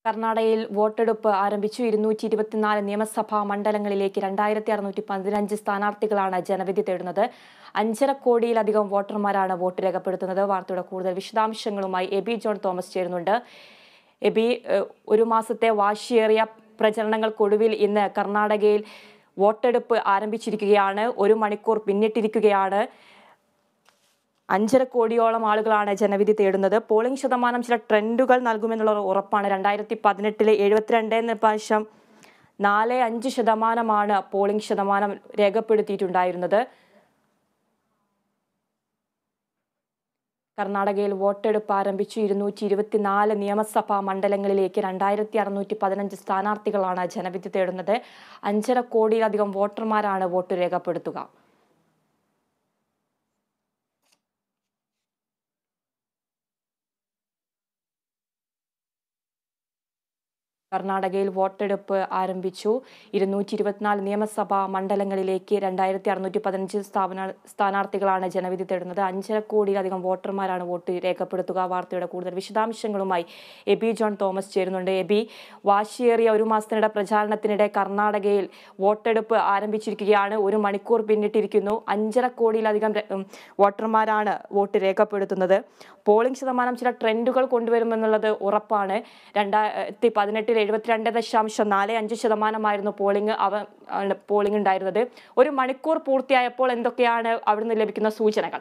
കർണാടകയിൽ വോട്ടെടുപ്പ് ആരംഭിച്ചു ഇരുന്നൂറ്റി ഇരുപത്തിനാല് നിയമസഭാ മണ്ഡലങ്ങളിലേക്ക് രണ്ടായിരത്തി അറുന്നൂറ്റി പതിനഞ്ച് സ്ഥാനാർത്ഥികളാണ് ജനവിധി തേടുന്നത് അഞ്ചര കോടിയിലധികം വോട്ടർമാരാണ് വോട്ട് രേഖപ്പെടുത്തുന്നത് വാർത്തയുടെ കൂടുതൽ വിശദാംശങ്ങളുമായി എബി ജോൺ തോമസ് ചേരുന്നുണ്ട് എബി ഏഹ്, ഒരു മാസത്തെ വാശിയേറിയ പ്രചരണങ്ങൾക്കൊടുവിൽ ഇന്ന് കർണാടകയിൽ വോട്ടെടുപ്പ് ആരംഭിച്ചിരിക്കുകയാണ് ഒരു മണിക്കൂർ പിന്നിട്ടിരിക്കുകയാണ് അഞ്ചര കോടിയോളം ആളുകളാണ് ജനവിധി തേടുന്നത് പോളിംഗ് ശതമാനം ചില ട്രെൻഡുകൾ നൽകുമെന്നുള്ള ഒരു ഉറപ്പാണ് രണ്ടായിരത്തി പതിനെട്ടിലെ എഴുപത്തിരണ്ട് എന്ന പ്രാവശ്യം നാല് അഞ്ച് ശതമാനമാണ് പോളിംഗ് ശതമാനം രേഖപ്പെടുത്തിയിട്ടുണ്ടായിരുന്നത് കർണാടകയിൽ വോട്ടെടുപ്പ് ആരംഭിച്ചു ഇരുന്നൂറ്റി ഇരുപത്തിനാല് നിയമസഭാ മണ്ഡലങ്ങളിലേക്ക് രണ്ടായിരത്തി അറുന്നൂറ്റി പതിനഞ്ച് സ്ഥാനാർത്ഥികളാണ് ജനവിധി തേടുന്നത് അഞ്ചര കോടിയിലധികം വോട്ടർമാരാണ് വോട്ട് രേഖപ്പെടുത്തുക കർണാടകയിൽ വോട്ടെടുപ്പ് ആരംഭിച്ചു ഇരുന്നൂറ്റി ഇരുപത്തിനാല് നിയമസഭാ മണ്ഡലങ്ങളിലേക്ക് രണ്ടായിരത്തി അറുന്നൂറ്റി പതിനഞ്ച് സ്ഥാപന സ്ഥാനാർത്ഥികളാണ് ജനവിധി തേടുന്നത് അഞ്ചര കോടിയിലധികം വോട്ടർമാരാണ് വോട്ട് രേഖപ്പെടുത്തുക വാർത്തയുടെ കൂടുതൽ വിശദാംശങ്ങളുമായി എബി ജോൺ തോമസ് ചേരുന്നുണ്ട് എബി വാശിയേറിയ ഒരു മാസത്തിനിടെ പ്രചാരണത്തിനിടെ കർണാടകയിൽ വോട്ടെടുപ്പ് ആരംഭിച്ചിരിക്കുകയാണ് ഒരു മണിക്കൂർ പിന്നിട്ടിരിക്കുന്നു അഞ്ചര കോടിയിലധികം ര- ഉം, വോട്ടർമാരാണ് വോട്ട് രേഖപ്പെടുത്തുന്നത് പോളിംഗ് ശതമാനം ചില ട്രെൻഡുകൾ കൊണ്ടുവരുമെന്നുള്ളത് ഉറപ്പാണ് രണ്ടായിരത്തി പതിനെട്ടിൽ എഴുപത്തിരണ്ട് ദശാംശം നാല് അഞ്ച് ശതമാനമായിരുന്നു പോളിംഗ് അവ ആണ് പോളിംഗ് ഉണ്ടായിരുന്നത് ഒരു മണിക്കൂർ പൂർത്തിയായപ്പോൾ എന്തൊക്കെയാണ് അവിടുന്ന് ലഭിക്കുന്ന സൂചനകൾ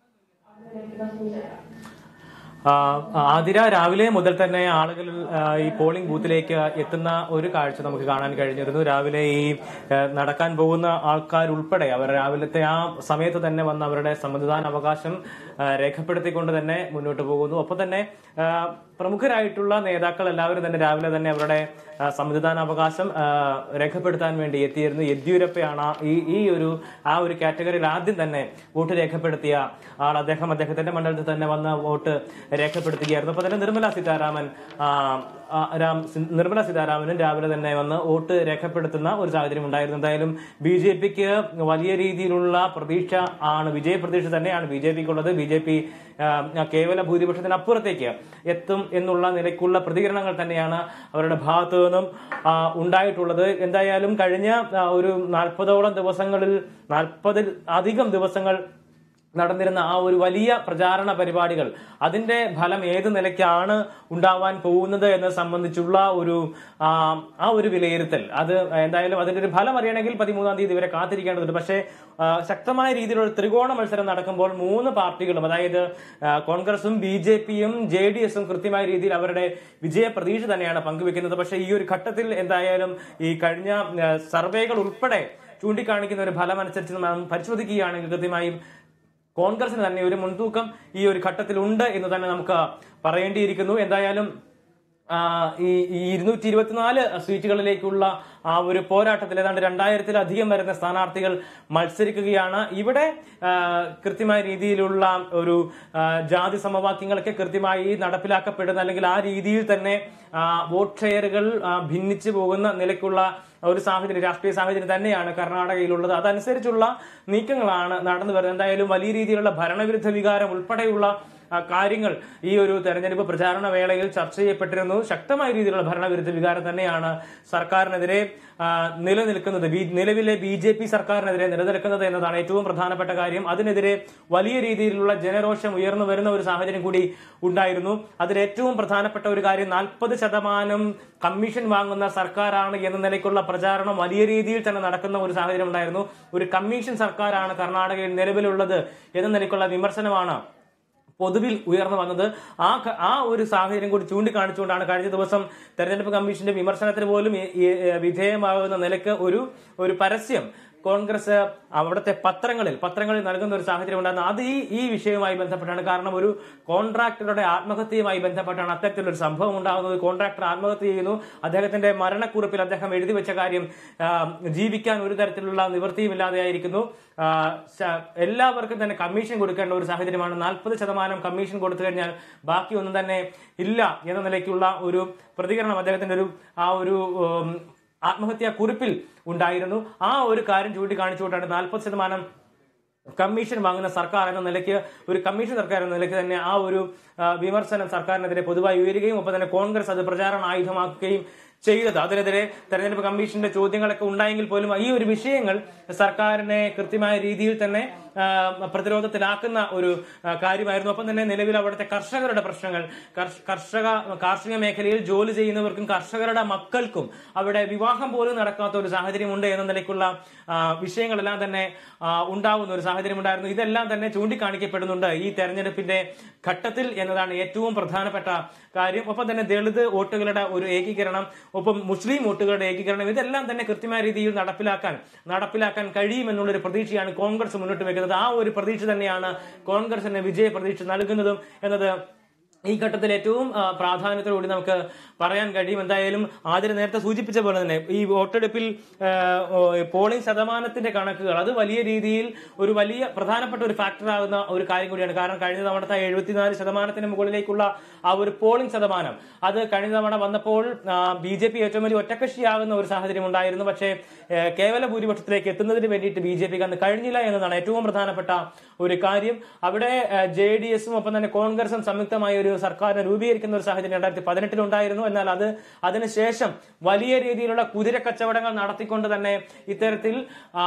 ആ, ആതിര രാവിലെ മുതൽ തന്നെ ആളുകൾ ആ, ഈ പോളിംഗ് ബൂത്തിലേക്ക് എത്തുന്ന ഒരു കാഴ്ച നമുക്ക് കാണാൻ കഴിഞ്ഞിരുന്നു രാവിലെ ഈ ആ, നടക്കാൻ പോകുന്ന ആൾക്കാരുൾപ്പെടെ അവർ രാവിലത്തെ ആ സമയത്ത് തന്നെ വന്ന് അവരുടെ സമ്മതിദാന അവകാശം ആ, രേഖപ്പെടുത്തിക്കൊണ്ട് തന്നെ മുന്നോട്ട് പോകുന്നു ഒപ്പം തന്നെ ആ, പ്രമുഖരായിട്ടുള്ള നേതാക്കൾ എല്ലാവരും തന്നെ രാവിലെ തന്നെ അവരുടെ ആ, സമ്മതിദാന അവകാശം ആ, രേഖപ്പെടുത്താൻ വേണ്ടി എത്തിയിരുന്നു യെദ്യൂരപ്പയാണ് ഈ ഈ ഒരു ആ ഒരു കാറ്റഗറിയിൽ ആദ്യം തന്നെ വോട്ട് രേഖപ്പെടുത്തിയ ആൾ അദ്ദേഹം അദ്ദേഹത്തിന്റെ മണ്ഡലത്തിൽ തന്നെ വന്ന വോട്ട് രേഖപ്പെടുത്തുകയായിരുന്നു അപ്പൊ തന്നെ നിർമ്മല സീതാരാമൻ ആ, ആ, രാം സി- നിർമ്മല സീതാരാമനും രാവിലെ തന്നെ വന്ന് വോട്ട് രേഖപ്പെടുത്തുന്ന ഒരു സാഹചര്യം ഉണ്ടായിരുന്നു എന്തായാലും ബി ജെ പിക്ക് വലിയ രീതിയിലുള്ള പ്രതീക്ഷ ആണ് വിജയ പ്രതീക്ഷ തന്നെയാണ് ബി ജെ പിക്ക് ഉള്ളത് ബി ജെ പി കേവല ഭൂരിപക്ഷത്തിനപ്പുറത്തേക്ക് എത്തും എന്നുള്ള നിലയ്ക്കുള്ള പ്രതികരണങ്ങൾ തന്നെയാണ് അവരുടെ ഭാഗത്തു നിന്നും ആ, ഉണ്ടായിട്ടുള്ളത് എന്തായാലും കഴിഞ്ഞ ആ, ഒരു നാൽപ്പതോളം ദിവസങ്ങളിൽ നാൽപ്പതിൽ അധികം ദിവസങ്ങൾ നടന്നിരുന്ന ആ ഒരു വലിയ പ്രചാരണ പരിപാടികൾ അതിന്റെ ഫലം ഏത് നിലയ്ക്കാണ് ഉണ്ടാവാൻ പോകുന്നത് എന്നത് സംബന്ധിച്ചുള്ള ഒരു ആ, ആ ഒരു വിലയിരുത്തൽ അത് എന്തായാലും അതിന്റെ ഒരു ഫലം അറിയണമെങ്കിൽ പതിമൂന്നാം തീയതി വരെ കാത്തിരിക്കേണ്ടതുണ്ട് പക്ഷേ ആ, ശക്തമായ രീതിയിലുള്ള ത്രികോണ മത്സരം നടക്കുമ്പോൾ മൂന്ന് പാർട്ടികളും അതായത് ആ, കോൺഗ്രസും ബി ജെ പിയും ജെ ഡി എസും കൃത്യമായ രീതിയിൽ അവരുടെ വിജയ പ്രതീക്ഷ തന്നെയാണ് പങ്കുവെക്കുന്നത് പക്ഷേ ഈ ഒരു ഘട്ടത്തിൽ എന്തായാലും ഈ കഴിഞ്ഞ ആ, സർവേകൾ ഉൾപ്പെടെ ചൂണ്ടിക്കാണിക്കുന്ന ഒരു ഫലം അനുസരിച്ച് നാം പരിശോധിക്കുകയാണെങ്കിൽ കൃത്യമായും കോൺഗ്രസിന് തന്നെ ഒരു മുൻതൂക്കം ഈ ഒരു ഘട്ടത്തിൽ ഉണ്ട് എന്ന് തന്നെ നമുക്ക് പറയേണ്ടിയിരിക്കുന്നു എന്തായാലും ആ, ഈ ഈ ഇരുന്നൂറ്റി ഇരുപത്തിനാല് സീറ്റുകളിലേക്കുള്ള ആ ഒരു പോരാട്ടത്തിൽ ഏതാണ്ട് രണ്ടായിരത്തിലധികം വരുന്ന സ്ഥാനാർത്ഥികൾ മത്സരിക്കുകയാണ് ഇവിടെ ആ, കൃത്യമായ രീതിയിലുള്ള ഒരു ആ, ജാതി സമവാക്യങ്ങളൊക്കെ കൃത്യമായി നടപ്പിലാക്കപ്പെടുന്ന അല്ലെങ്കിൽ ആ രീതിയിൽ തന്നെ ആ, വോട്ട് ഷെയറുകൾ ആ, ഭിന്നിച്ചു പോകുന്ന നിലയ്ക്കുള്ള ഒരു സാഹചര്യം രാഷ്ട്രീയ സാഹചര്യം തന്നെയാണ് കർണാടകയിലുള്ളത് അതനുസരിച്ചുള്ള നീക്കങ്ങളാണ് നടന്നു വരുന്നത് എന്തായാലും വലിയ രീതിയിലുള്ള ഭരണവിരുദ്ധ വികാരം ഉൾപ്പെടെയുള്ള ആ, കാര്യങ്ങൾ ഈ ഒരു തെരഞ്ഞെടുപ്പ് പ്രചാരണ വേളയിൽ ചർച്ച ചെയ്യപ്പെട്ടിരുന്നു ശക്തമായ രീതിയിലുള്ള ഭരണവിരുദ്ധ വികാരം തന്നെയാണ് സർക്കാരിനെതിരെ ആ, നിലനിൽക്കുന്നത് ബി- നിലവിലെ ബി ജെ പി സർക്കാരിനെതിരെ നിലനിൽക്കുന്നത് എന്നതാണ് ഏറ്റവും പ്രധാനപ്പെട്ട കാര്യം അതിനെതിരെ വലിയ രീതിയിലുള്ള ജനരോഷം ഉയർന്നു വരുന്ന ഒരു സാഹചര്യം കൂടി ഉണ്ടായിരുന്നു അതിൽ ഏറ്റവും പ്രധാനപ്പെട്ട ഒരു കാര്യം നാൽപ്പത് ശതമാനം കമ്മീഷൻ വാങ്ങുന്ന സർക്കാരാണ് എന്ന നിലയ്ക്കുള്ള പ്രചാരണം വലിയ രീതിയിൽ തന്നെ നടക്കുന്ന ഒരു സാഹചര്യം ഉണ്ടായിരുന്നു ഒരു കമ്മീഷൻ സർക്കാരാണ് കർണാടകയിൽ നിലവിലുള്ളത് എന്ന നിലയ്ക്കുള്ള വിമർശനമാണ് പൊതുവിൽ ഉയർന്നു വന്നത് ആ ക- ആ ഒരു സാഹചര്യം കൂടി ചൂണ്ടിക്കാണിച്ചുകൊണ്ടാണ് കഴിഞ്ഞ ദിവസം തെരഞ്ഞെടുപ്പ് കമ്മീഷന്റെ വിമർശനത്തിന് പോലും ഈ- ഈ, ഏ, വിധേയമാകുന്ന നിലയ്ക്ക് ഒരു ഒരു പരസ്യം കോൺഗ്രസ് അവിടുത്തെ പത്രങ്ങളിൽ പത്രങ്ങളിൽ നൽകുന്ന ഒരു സാഹചര്യം ഉണ്ടായിരുന്നു അത് ഈ ഈ വിഷയവുമായി ബന്ധപ്പെട്ടാണ് കാരണം ഒരു കോൺട്രാക്ടറുടെ ആത്മഹത്യയുമായി ബന്ധപ്പെട്ടാണ് അത്തരത്തിലൊരു സംഭവം ഉണ്ടാകുന്നത് കോൺട്രാക്ടർ ആത്മഹത്യ ചെയ്യുന്നു അദ്ദേഹത്തിന്റെ മരണക്കുറിപ്പിൽ അദ്ദേഹം എഴുതി വെച്ച കാര്യം ആ, ജീവിക്കാൻ ഒരു തരത്തിലുള്ള നിവൃത്തിയുമില്ലാതെയായിരിക്കുന്നു ആ, ശ- എല്ലാവർക്കും തന്നെ കമ്മീഷൻ കൊടുക്കേണ്ട ഒരു സാഹചര്യമാണ് നാൽപ്പത് ശതമാനം കമ്മീഷൻ കൊടുത്തു കഴിഞ്ഞാൽ ബാക്കി ഒന്നും തന്നെ ഇല്ല എന്ന നിലയ്ക്കുള്ള ഒരു പ്രതികരണം അദ്ദേഹത്തിന്റെ ഒരു ആ ഒരു ഉം, ആത്മഹത്യാ കുറിപ്പിൽ ഉണ്ടായിരുന്നു ആ ഒരു കാര്യം ചൂണ്ടിക്കാണിച്ചുകൊണ്ടാണ് നാൽപ്പത് ശതമാനം കമ്മീഷൻ വാങ്ങുന്ന സർക്കാർ എന്ന നിലയ്ക്ക് ഒരു കമ്മീഷൻ സർക്കാർ എന്ന നിലയ്ക്ക് തന്നെ ആ ഒരു ആ, വിമർശനം സർക്കാരിനെതിരെ പൊതുവായി ഉയരുകയും ഒപ്പം തന്നെ കോൺഗ്രസ് അത് പ്രചാരണ ആയുധമാക്കുകയും ചെയ്തത് അതിനെതിരെ തെരഞ്ഞെടുപ്പ് കമ്മീഷന്റെ ചോദ്യങ്ങളൊക്കെ ഉണ്ടായെങ്കിൽ പോലും ഈ ഒരു വിഷയങ്ങൾ സർക്കാരിനെ കൃത്യമായ രീതിയിൽ തന്നെ ആ, പ്രതിരോധത്തിലാക്കുന്ന ഒരു ആ, കാര്യമായിരുന്നു ഒപ്പം തന്നെ നിലവിൽ അവിടുത്തെ കർഷകരുടെ പ്രശ്നങ്ങൾ കർഷ- കർഷക കാർഷിക മേഖലയിൽ ജോലി ചെയ്യുന്നവർക്കും കർഷകരുടെ മക്കൾക്കും അവിടെ വിവാഹം പോലും നടക്കാത്ത ഒരു സാഹചര്യമുണ്ട് എന്ന നിലയ്ക്കുള്ള ആ, വിഷയങ്ങളെല്ലാം തന്നെ ആ, ഉണ്ടാവുന്ന ഒരു സാഹചര്യം ഉണ്ടായിരുന്നു ഇതെല്ലാം തന്നെ ചൂണ്ടിക്കാണിക്കപ്പെടുന്നുണ്ട് ഈ തെരഞ്ഞെടുപ്പിന്റെ ഘട്ടത്തിൽ എന്നതാണ് ഏറ്റവും പ്രധാനപ്പെട്ട കാര്യം ഒപ്പം തന്നെ ദളിത് വോട്ടുകളുടെ ഒരു ഏകീകരണം ഒപ്പം മുസ്ലിം വോട്ടുകളുടെ ഏകീകരണം ഇതെല്ലാം തന്നെ കൃത്യമായ രീതിയിൽ നടപ്പിലാക്കാൻ നടപ്പിലാക്കാൻ കഴിയുമെന്നുള്ളൊരു പ്രതീക്ഷയാണ് കോൺഗ്രസ് മുന്നോട്ട് വെക്കുന്നത് ആ ഒരു പ്രതീക്ഷ തന്നെയാണ് കോൺഗ്രസിന് വിജയ പ്രതീക്ഷ നൽകുന്നതും എന്നത് ഈ ഘട്ടത്തിൽ ഏറ്റവും ആ, പ്രാധാന്യത്തോടുകൂടി നമുക്ക് പറയാൻ കഴിയും എന്തായാലും ആദ്യം നേരത്തെ സൂചിപ്പിച്ച പോലെ തന്നെ ഈ വോട്ടെടുപ്പിൽ ആ, ഓ, പോളിംഗ് ശതമാനത്തിന്റെ കണക്കുകൾ അത് വലിയ രീതിയിൽ ഒരു വലിയ പ്രധാനപ്പെട്ട ഒരു ഫാക്ടർ ആകുന്ന ഒരു കാര്യം കൂടിയാണ് കാരണം കഴിഞ്ഞ തവണത്തെ എഴുപത്തിനാല് ശതമാനത്തിന് മുകളിലേക്കുള്ള ആ ഒരു പോളിംഗ് ശതമാനം അത് കഴിഞ്ഞ തവണ വന്നപ്പോൾ ബി ജെ പി ഏറ്റവും വലിയ ഒറ്റക്കക്ഷിയാകുന്ന ഒരു സാഹചര്യം ഉണ്ടായിരുന്നു പക്ഷേ ഏ, കേവല ഭൂരിപക്ഷത്തിലേക്ക് എത്തുന്നതിന് വേണ്ടിയിട്ട് ബി ജെ പിക്ക് അന്ന് കഴിഞ്ഞില്ല എന്നതാണ് ഏറ്റവും പ്രധാനപ്പെട്ട ഒരു കാര്യം അവിടെ ജെ ഡി എസും ഒപ്പം തന്നെ കോൺഗ്രസും സംയുക്തമായ ഒരു സർക്കാരിനെ രൂപീകരിക്കുന്ന ഒരു സാഹചര്യം രണ്ടായിരത്തി പതിനെട്ടിലുണ്ടായിരുന്നു എന്നാൽ അത് അതിനുശേഷം വലിയ രീതിയിലുള്ള കുതിര കച്ചവടങ്ങൾ നടത്തിക്കൊണ്ട് തന്നെ ഇത്തരത്തിൽ ആ,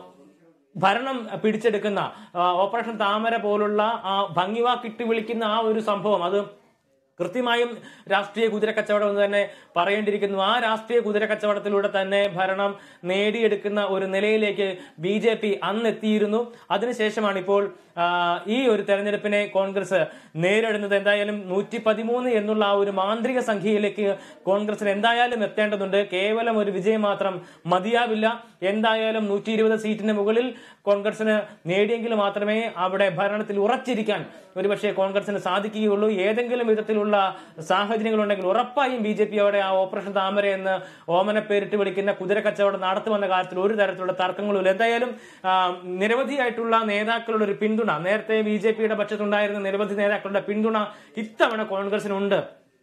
ഭരണം പിടിച്ചെടുക്കുന്ന ആ, ഓപ്പറേഷൻ താമര പോലുള്ള ആ ഭംഗിവാക്കിട്ട് വിളിക്കുന്ന ആ ഒരു സംഭവം അത് കൃത്യമായും രാഷ്ട്രീയ കുതിര കച്ചവടം എന്ന് തന്നെ പറയേണ്ടിയിരിക്കുന്നു ആ രാഷ്ട്രീയ കുതിര കച്ചവടത്തിലൂടെ തന്നെ ഭരണം നേടിയെടുക്കുന്ന ഒരു നിലയിലേക്ക് ബി ജെ പി അന്നെത്തിയിരുന്നു അതിനുശേഷമാണ് ഇപ്പോൾ ആ, ഈ ഒരു തെരഞ്ഞെടുപ്പിനെ കോൺഗ്രസ് നേരിടുന്നത് എന്തായാലും നൂറ്റി പതിമൂന്ന് എന്നുള്ള ആ ഒരു മാന്ത്രിക സംഖ്യയിലേക്ക് കോൺഗ്രസിന് എന്തായാലും എത്തേണ്ടതുണ്ട് കേവലം ഒരു വിജയം മാത്രം മതിയാവില്ല എന്തായാലും നൂറ്റി ഇരുപത് സീറ്റിന് മുകളിൽ കോൺഗ്രസിന് നേടിയെങ്കിൽ മാത്രമേ അവിടെ ഭരണത്തിൽ ഉറച്ചിരിക്കാൻ ഒരുപക്ഷെ കോൺഗ്രസിന് സാധിക്കുകയുള്ളൂ ഏതെങ്കിലും വിധത്തിലുള്ള സാഹചര്യങ്ങളുണ്ടെങ്കിൽ ഉറപ്പായും ബി ജെ പി അവിടെ ആ ഓപ്പറേഷൻ താമര എന്ന് ഓമന പേരിട്ട് വിളിക്കുന്ന കുതിര കച്ചവടം നടത്തുമെന്ന കാര്യത്തിൽ ഒരു തരത്തിലുള്ള തർക്കങ്ങളുമില്ല എന്തായാലും ആ, നിരവധിയായിട്ടുള്ള നേതാക്കളുടെ ഒരു പിന്തുണ നേരത്തെ ബി ജെ പിയുടെ പക്ഷത്തുണ്ടായിരുന്ന നിരവധി നേതാക്കളുടെ പിന്തുണ ഇത്തവണ കോൺഗ്രസിനുണ്ട്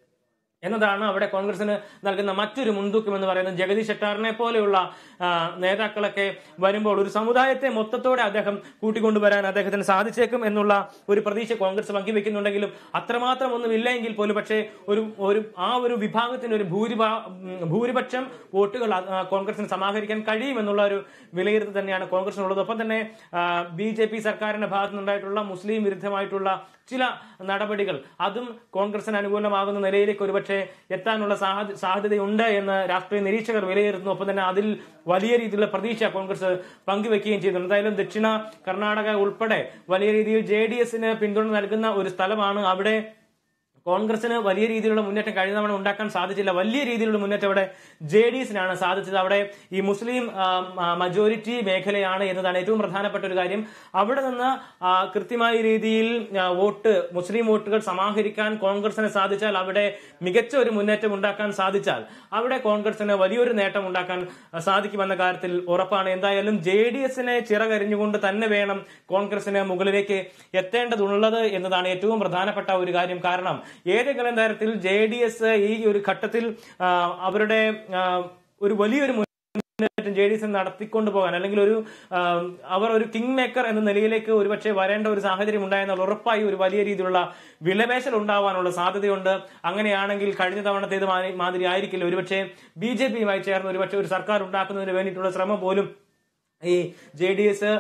എന്നതാണ് അവിടെ കോൺഗ്രസിന് നൽകുന്ന മറ്റൊരു മുൻതൂക്കം എന്ന് പറയുന്നത് ജഗദീഷ് ഷെട്ടാറിനെ പോലെയുള്ള ആ, നേതാക്കളൊക്കെ വരുമ്പോൾ ഒരു സമുദായത്തെ മൊത്തത്തോടെ അദ്ദേഹം കൂട്ടിക്കൊണ്ടുവരാൻ അദ്ദേഹത്തിന് സാധിച്ചേക്കും എന്നുള്ള ഒരു പ്രതീക്ഷ കോൺഗ്രസ് പങ്കുവെക്കുന്നുണ്ടെങ്കിലും അത്രമാത്രം ഒന്നും ഇല്ല എങ്കിൽ പോലും പക്ഷേ ഒരു ഒരു ആ ഒരു വിഭാഗത്തിന് ഒരു ഭൂരിഭാ ഉം, ഭൂരിപക്ഷം വോട്ടുകൾ ആ, കോൺഗ്രസിന് സമാഹരിക്കാൻ കഴിയുമെന്നുള്ള ഒരു വിലയിരുത്തൽ തന്നെയാണ് കോൺഗ്രസിനുള്ളത് ഒപ്പം തന്നെ ബി ജെ പി സർക്കാരിന്റെ ഭാഗത്തു നിന്നുണ്ടായിട്ടുള്ള മുസ്ലിം വിരുദ്ധമായിട്ടുള്ള ചില നടപടികൾ അതും കോൺഗ്രസിന് അനുകൂലമാകുന്ന നിലയിലേക്ക് ഒരുപക്ഷെ എത്താനുള്ള സാധ്യ- സാധ്യതയുണ്ട് എന്ന് രാഷ്ട്രീയ നിരീക്ഷകർ വിലയിരുത്തുന്നു ഒപ്പം തന്നെ അതിൽ വലിയ രീതിയിലുള്ള പ്രതീക്ഷ കോൺഗ്രസ് പങ്കുവെക്കുകയും ചെയ്യുന്നു എന്തായാലും ദക്ഷിണ കർണാടക ഉൾപ്പെടെ വലിയ രീതിയിൽ ജെ ഡി എസിന് പിന്തുണ നൽകുന്ന ഒരു സ്ഥലമാണ് അവിടെ കോൺഗ്രസിന് വലിയ രീതിയിലുള്ള മുന്നേറ്റം കഴിഞ്ഞ തവണ ഉണ്ടാക്കാൻ സാധിച്ചില്ല വലിയ രീതിയിലുള്ള മുന്നേറ്റം അവിടെ ജെ ഡി എസിനാണ് സാധിച്ചത് അവിടെ ഈ മുസ്ലിം മജോറിറ്റി മേഖലയാണ് എന്നതാണ് ഏറ്റവും പ്രധാനപ്പെട്ട ഒരു കാര്യം അവിടെ നിന്ന് ആ, കൃത്യമായ രീതിയിൽ ആ, വോട്ട് മുസ്ലിം വോട്ടുകൾ സമാഹരിക്കാൻ കോൺഗ്രസിന് സാധിച്ചാൽ അവിടെ മികച്ച ഒരു മുന്നേറ്റം ഉണ്ടാക്കാൻ സാധിച്ചാൽ അവിടെ കോൺഗ്രസിന് വലിയൊരു നേട്ടം ഉണ്ടാക്കാൻ ആ, സാധിക്കുമെന്ന കാര്യത്തിൽ ഉറപ്പാണ് എന്തായാലും ജെ ഡി എസിനെ ചിറകരിഞ്ഞുകൊണ്ട് തന്നെ വേണം കോൺഗ്രസിന് മുകളിലേക്ക് എത്തേണ്ടതുള്ളത് എന്നതാണ് ഏറ്റവും പ്രധാനപ്പെട്ട ഒരു കാര്യം കാരണം ഏതെങ്കിലും തരത്തിൽ ജെ ഡി എസ് ഈ ഒരു ഘട്ടത്തിൽ ആ, അവരുടെ ആ, ഒരു വലിയൊരു മുന്നേറ്റം ജെ ഡി എസ് നടത്തിക്കൊണ്ടു പോകാൻ അല്ലെങ്കിൽ ഒരു ആ, അവർ ഒരു കിങ് മേക്കർ എന്ന നിലയിലേക്ക് ഒരുപക്ഷെ വരേണ്ട ഒരു സാഹചര്യം ഉണ്ടായെന്നാൽ ഉറപ്പായി ഒരു വലിയ രീതിയിലുള്ള വിലപേശൽ ഉണ്ടാവാനുള്ള സാധ്യതയുണ്ട് അങ്ങനെയാണെങ്കിൽ കഴിഞ്ഞ തവണത്തേത് മാതിരി- മാതിരി ആയിരിക്കില്ല ഒരുപക്ഷെ ബി ജെ പിയുമായി ചേർന്ന് ഒരുപക്ഷെ ഒരു സർക്കാർ ഉണ്ടാക്കുന്നതിന് വേണ്ടിയിട്ടുള്ള ശ്രമം പോലും ഈ ജെ ഡി എസ്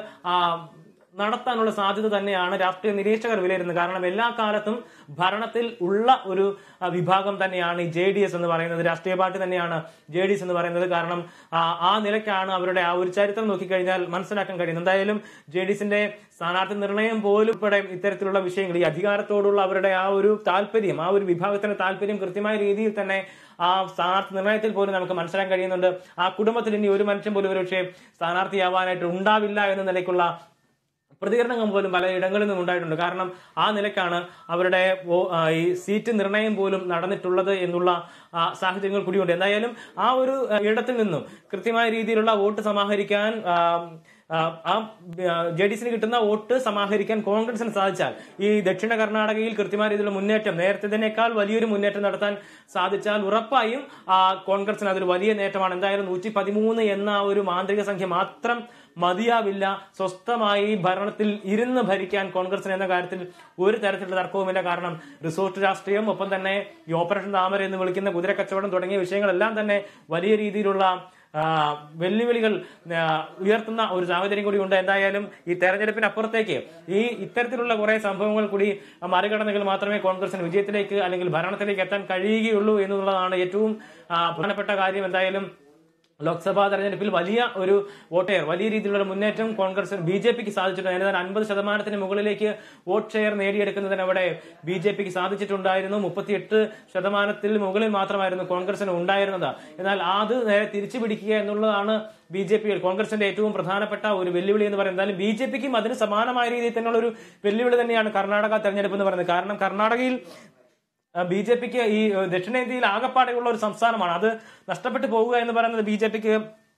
നടത്താനുള്ള സാധ്യത തന്നെയാണ് രാഷ്ട്രീയ നിരീക്ഷകർ വിലയിരുത്തുന്നത് കാരണം എല്ലാ കാലത്തും ഭരണത്തിൽ ഉള്ള ഒരു ആ, വിഭാഗം തന്നെയാണ് ഈ ജെ ഡി എസ് എന്ന് പറയുന്നത് രാഷ്ട്രീയ പാർട്ടി തന്നെയാണ് ജെ ഡി എസ് എന്ന് പറയുന്നത് കാരണം ആ, ആ നിലയ്ക്കാണ് അവരുടെ ആ ഒരു ചരിത്രം നോക്കിക്കഴിഞ്ഞാൽ മനസ്സിലാക്കാൻ കഴിയുന്നത് എന്തായാലും ജെ ഡി എസിന്റെ സ്ഥാനാർത്ഥി നിർണയം പോലും ഉൾപ്പെടെ ഇത്തരത്തിലുള്ള വിഷയങ്ങൾ ഈ അധികാരത്തോടുള്ള അവരുടെ ആ ഒരു താല്പര്യം ആ ഒരു വിഭാഗത്തിന്റെ താല്പര്യം കൃത്യമായ രീതിയിൽ തന്നെ ആ സ്ഥാനാർത്ഥി നിർണയത്തിൽ പോലും നമുക്ക് മനസ്സിലാക്കാൻ കഴിയുന്നുണ്ട് ആ കുടുംബത്തിൽ ഇനി ഒരു മനുഷ്യൻ പോലും ഒരുപക്ഷെ സ്ഥാനാർത്ഥിയാവാനായിട്ട് ഉണ്ടാവില്ല എന്ന നിലയ്ക്കുള്ള പ്രതികരണങ്ങൾ പോലും പല ഇടങ്ങളിൽ നിന്നും ഉണ്ടായിട്ടുണ്ട് കാരണം ആ നിലക്കാണ് അവരുടെ വോ- ആ, ഈ സീറ്റ് നിർണയം പോലും നടന്നിട്ടുള്ളത് എന്നുള്ള ആ, സാഹചര്യങ്ങൾ കൂടിയുണ്ട് എന്തായാലും ആ ഒരു ആ, ഇടത്തിൽ നിന്നും കൃത്യമായ രീതിയിലുള്ള വോട്ട് സമാഹരിക്കാൻ ആ, ആ, ആ ജെ ഡി എസിന് കിട്ടുന്ന വോട്ട് സമാഹരിക്കാൻ കോൺഗ്രസിന് സാധിച്ചാൽ ഈ ദക്ഷിണ കർണാടകയിൽ കൃത്യമായ രീതിയിലുള്ള മുന്നേറ്റം നേരത്തേതിനേക്കാൾ വലിയൊരു മുന്നേറ്റം നടത്താൻ സാധിച്ചാൽ ഉറപ്പായും ആ, കോൺഗ്രസിന് അതൊരു വലിയ നേട്ടമാണ് എന്തായാലും നൂറ്റി പതിമൂന്ന് എന്ന ആ ഒരു മാന്ത്രിക സംഖ്യ മാത്രം മതിയാവില്ല സ്വസ്ഥമായി ഭരണത്തിൽ ഇരുന്ന് ഭരിക്കാൻ കോൺഗ്രസിന് എന്ന കാര്യത്തിൽ ഒരു തരത്തിലുള്ള തർക്കവുമില്ല കാരണം റിസോർട്ട് രാഷ്ട്രീയം ഒപ്പം തന്നെ ഈ ഓപ്പറേഷൻ താമര എന്ന് വിളിക്കുന്ന കുതിര കച്ചവടം തുടങ്ങിയ വിഷയങ്ങളെല്ലാം തന്നെ വലിയ രീതിയിലുള്ള ആ, വെല്ലുവിളികൾ ആ, ഉയർത്തുന്ന ഒരു സാഹചര്യം കൂടി ഉണ്ട് എന്തായാലും ഈ തെരഞ്ഞെടുപ്പിന് അപ്പുറത്തേക്ക് ഈ ഇത്തരത്തിലുള്ള കുറെ സംഭവങ്ങൾ കൂടി മറികടന്നെങ്കിൽ മാത്രമേ കോൺഗ്രസിന് വിജയത്തിലേക്ക് അല്ലെങ്കിൽ ഭരണത്തിലേക്ക് എത്താൻ കഴിയുകയുള്ളൂ എന്നുള്ളതാണ് ഏറ്റവും ആ, പ്രധാനപ്പെട്ട കാര്യം എന്തായാലും ലോക്സഭാ തെരഞ്ഞെടുപ്പിൽ വലിയ ഒരു വോട്ട് ഷെയർ വലിയ രീതിയിലുള്ള ഒരു മുന്നേറ്റം കോൺഗ്രസ് ബി ജെ പിക്ക് സാധിച്ചിട്ടുണ്ട് ഏതാണ്ട് അൻപത് ശതമാനത്തിന് മുകളിലേക്ക് വോട്ട് ഷെയർ നേടിയെടുക്കുന്നതിന് അവിടെ ബി ജെ പിക്ക് സാധിച്ചിട്ടുണ്ടായിരുന്നു മുപ്പത്തിയെട്ട് ശതമാനത്തിൽ മുകളിൽ മാത്രമായിരുന്നു കോൺഗ്രസിന് ഉണ്ടായിരുന്നത് എന്നാൽ അത് നേരെ തിരിച്ചു പിടിക്കുക എന്നുള്ളതാണ് ബി ജെ പി കോൺഗ്രസിന്റെ ഏറ്റവും പ്രധാനപ്പെട്ട ഒരു വെല്ലുവിളി എന്ന് പറയുന്നത് എന്തായാലും ബി ജെ പിക്കും അതിന് സമാനമായ രീതിയിൽ തന്നെയുള്ള ഒരു വെല്ലുവിളി തന്നെയാണ് കർണാടക തെരഞ്ഞെടുപ്പ് എന്ന് പറയുന്നത് കാരണം കർണാടകയിൽ ബി ജെ പിക്ക് ഈ ഏഹ്, ദക്ഷിണേന്ത്യയിൽ ആകപ്പാടെയുള്ള ഒരു സംസ്ഥാനമാണ് അത് നഷ്ടപ്പെട്ടു പോവുക എന്ന് പറയുന്നത് ബി ജെ പിക്ക്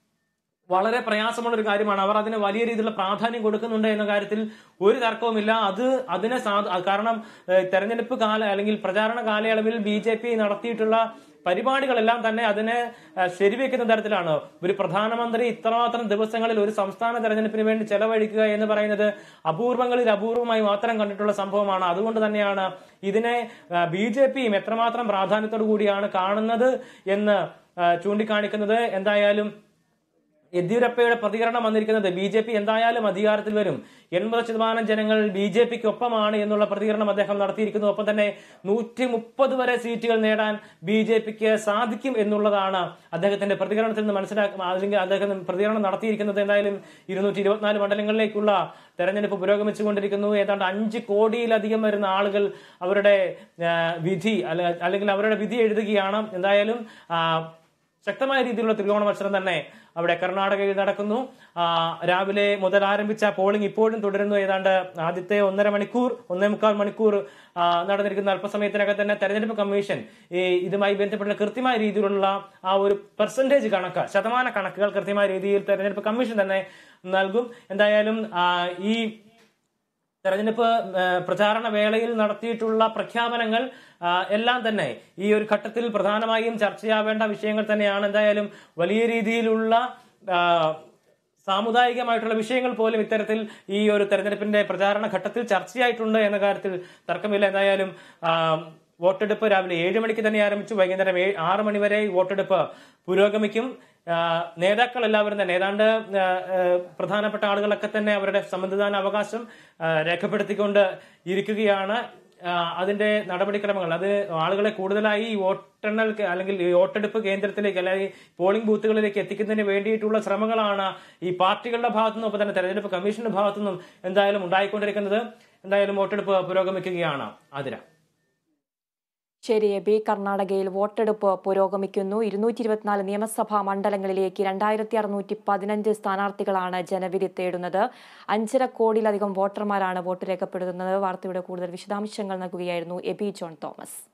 വളരെ പ്രയാസമുള്ള ഒരു കാര്യമാണ് അവർ അതിന് വലിയ രീതിയിലുള്ള പ്രാധാന്യം കൊടുക്കുന്നുണ്ട് എന്ന കാര്യത്തിൽ ഒരു തർക്കവുമില്ല അത് അതിനെ സാ- കാരണം ഏഹ്, തെരഞ്ഞെടുപ്പ് കാല അല്ലെങ്കിൽ പ്രചാരണ കാലയളവിൽ ബി ജെ പി നടത്തിയിട്ടുള്ള പരിപാടികളെല്ലാം തന്നെ അതിനെ ഏഹ്, ശരിവെക്കുന്ന തരത്തിലാണ് ഒരു പ്രധാനമന്ത്രി ഇത്രമാത്രം ദിവസങ്ങളിൽ ഒരു സംസ്ഥാന തെരഞ്ഞെടുപ്പിന് വേണ്ടി ചെലവഴിക്കുക എന്ന് പറയുന്നത് അപൂർവങ്ങളിൽ അപൂർവമായി മാത്രം കണ്ടിട്ടുള്ള സംഭവമാണ് അതുകൊണ്ട് തന്നെയാണ് ഇതിനെ ബി ജെ പിയും എത്രമാത്രം പ്രാധാന്യത്തോടു കൂടിയാണ് കാണുന്നത് എന്ന് ഏഹ്, ചൂണ്ടിക്കാണിക്കുന്നത് എന്തായാലും യെദ്യൂരപ്പയുടെ പ്രതികരണം വന്നിരിക്കുന്നത് ബി ജെ പി എന്തായാലും അധികാരത്തിൽ വരും എൺപത് ശതമാനം ജനങ്ങൾ ബി ജെ പിക്ക് ഒപ്പമാണ് എന്നുള്ള പ്രതികരണം അദ്ദേഹം നടത്തിയിരിക്കുന്നു ഒപ്പം തന്നെ നൂറ്റി മുപ്പത് വരെ സീറ്റുകൾ നേടാൻ ബി ജെ പിക്ക് സാധിക്കും എന്നുള്ളതാണ് അദ്ദേഹത്തിന്റെ പ്രതികരണത്തിൽ നിന്ന് മനസ്സിലാക്കുക അല്ലെങ്കിൽ അദ്ദേഹം പ്രതികരണം നടത്തിയിരിക്കുന്നത് എന്തായാലും ഇരുന്നൂറ്റി ഇരുപത്തിനാല് മണ്ഡലങ്ങളിലേക്കുള്ള തെരഞ്ഞെടുപ്പ് പുരോഗമിച്ചുകൊണ്ടിരിക്കുന്നു ഏതാണ്ട് അഞ്ച് കോടിയിലധികം വരുന്ന ആളുകൾ അവരുടെ ആ, വിധി അല്ല- അല്ലെങ്കിൽ അവരുടെ വിധി എഴുതുകയാണ് എന്തായാലും ആ, ശക്തമായ രീതിയിലുള്ള ത്രികോണ മത്സരം തന്നെ അവിടെ കർണാടകയിൽ നടക്കുന്നു ആ, രാവിലെ മുതൽ ആരംഭിച്ച പോളിംഗ് ഇപ്പോഴും തുടരുന്നു ഏതാണ്ട് ആദ്യത്തെ ഒന്നര മണിക്കൂർ ഒന്നേ മുക്കാൽ മണിക്കൂർ ആ, നടന്നിരിക്കുന്ന അല്പസമയത്തിനകം തന്നെ തെരഞ്ഞെടുപ്പ് കമ്മീഷൻ ഈ ഇതുമായി ബന്ധപ്പെട്ട കൃത്യമായ രീതിയിലുള്ള ആ ഒരു പെർസെന്റേജ് കണക്ക് ശതമാന കണക്കുകൾ കൃത്യമായ രീതിയിൽ തെരഞ്ഞെടുപ്പ് കമ്മീഷൻ തന്നെ നൽകും എന്തായാലും ആ, ഈ തെരഞ്ഞെടുപ്പ് ആ, പ്രചാരണ വേളയിൽ നടത്തിയിട്ടുള്ള പ്രഖ്യാപനങ്ങൾ ആ, എല്ലാം തന്നെ ഈ ഒരു ഘട്ടത്തിൽ പ്രധാനമായും ചർച്ചയാവേണ്ട വിഷയങ്ങൾ തന്നെയാണ് എന്തായാലും വലിയ രീതിയിലുള്ള ആ, സാമുദായികമായിട്ടുള്ള വിഷയങ്ങൾ പോലും ഇത്തരത്തിൽ ഈ ഒരു തെരഞ്ഞെടുപ്പിന്റെ പ്രചാരണ ഘട്ടത്തിൽ ചർച്ചയായിട്ടുണ്ട് എന്ന കാര്യത്തിൽ തർക്കമില്ല എന്തായാലും ആ, വോട്ടെടുപ്പ് രാവിലെ ഏഴ് മണിക്ക് തന്നെ ആരംഭിച്ചു വൈകുന്നേരം ഏഴ് ആറ് മണി വരെ ഈ വോട്ടെടുപ്പ് പുരോഗമിക്കും ആ, നേതാക്കൾ എല്ലാവരും തന്നെ ഏതാണ്ട് ആ, ആ, പ്രധാനപ്പെട്ട ആളുകളൊക്കെ തന്നെ അവരുടെ സമ്മതിദാന അവകാശം ആ, രേഖപ്പെടുത്തിക്കൊണ്ട് ഇരിക്കുകയാണ് ആ, അതിന്റെ നടപടിക്രമങ്ങൾ അത് ആളുകളെ കൂടുതലായി ഈ വോട്ടെണ്ണൽ കേ- അല്ലെങ്കിൽ ഈ വോട്ടെടുപ്പ് കേന്ദ്രത്തിലേക്ക് അല്ലെങ്കിൽ പോളിംഗ് ബൂത്തുകളിലേക്ക് എത്തിക്കുന്നതിന് വേണ്ടിയിട്ടുള്ള ശ്രമങ്ങളാണ് ഈ പാർട്ടികളുടെ ഭാഗത്തുനിന്നും ഒപ്പം തന്നെ തെരഞ്ഞെടുപ്പ് കമ്മീഷന്റെ ഭാഗത്തുനിന്നും എന്തായാലും ഉണ്ടായിക്കൊണ്ടിരിക്കുന്നത് എന്തായാലും വോട്ടെടുപ്പ് പുരോഗമിക്കുകയാണ് ആതിര ശരി എബി കർണാടകയിൽ വോട്ടെടുപ്പ് പുരോഗമിക്കുന്നു ഇരുന്നൂറ്റി ഇരുപത്തിനാല് നിയമസഭാ മണ്ഡലങ്ങളിലേക്ക് രണ്ടായിരത്തി അറുന്നൂറ്റി പതിനഞ്ച് സ്ഥാനാർത്ഥികളാണ് ജനവിധി തേടുന്നത് അഞ്ചര കോടിയിലധികം വോട്ടർമാരാണ് വോട്ട് രേഖപ്പെടുത്തുന്നത് വാർത്തയുടെ കൂടുതൽ വിശദാംശങ്ങൾ നൽകുകയായിരുന്നു എബി ജോൺ തോമസ്